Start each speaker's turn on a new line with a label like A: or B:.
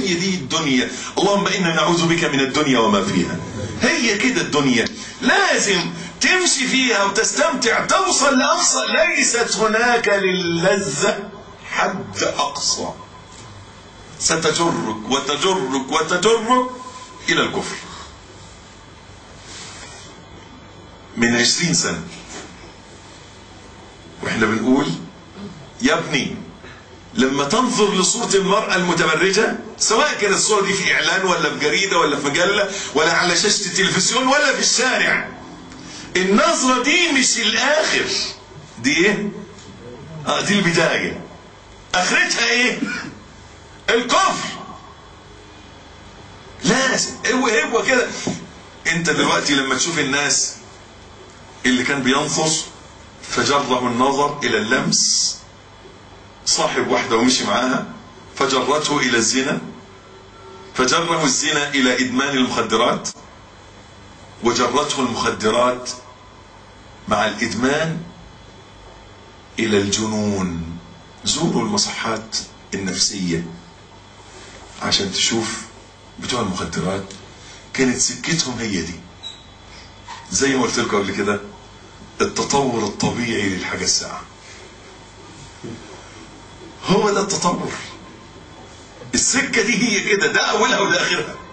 A: هي دي الدنيا اللهم إنا نعوذ بك من الدنيا وما فيها هي كده الدنيا لازم تمشي فيها وتستمتع توصل لأقصى ليست هناك للذة حد أقصى ستجرك وتجرك وتجرك إلى الكفر من عشرين سنة واحنا بنقول يا ابني لما تنظر لصورة المرأة المتبرجة سواء كانت الصورة دي في إعلان ولا في جريدة ولا في مجلة ولا على شاشة التلفزيون ولا في الشارع النظرة دي مش الآخر دي إيه؟ آه دي البداية آخرتها إيه؟ الكفر لازم هو هو كده أنت دلوقتي لما تشوف الناس اللي كان بينظر فجره النظر إلى اللمس صاحب واحدة ومشي معاها فجرته إلى الزنا فجره الزنا إلى إدمان المخدرات وجرته المخدرات مع الإدمان إلى الجنون زوروا المصحات النفسية عشان تشوف بتوع المخدرات كانت سكتهم هي دي زي ما قلت لكم قبل كده التطور الطبيعي للحاجة الساعة هو ده التطور السكة دي هي كده ده أولها وده آخرها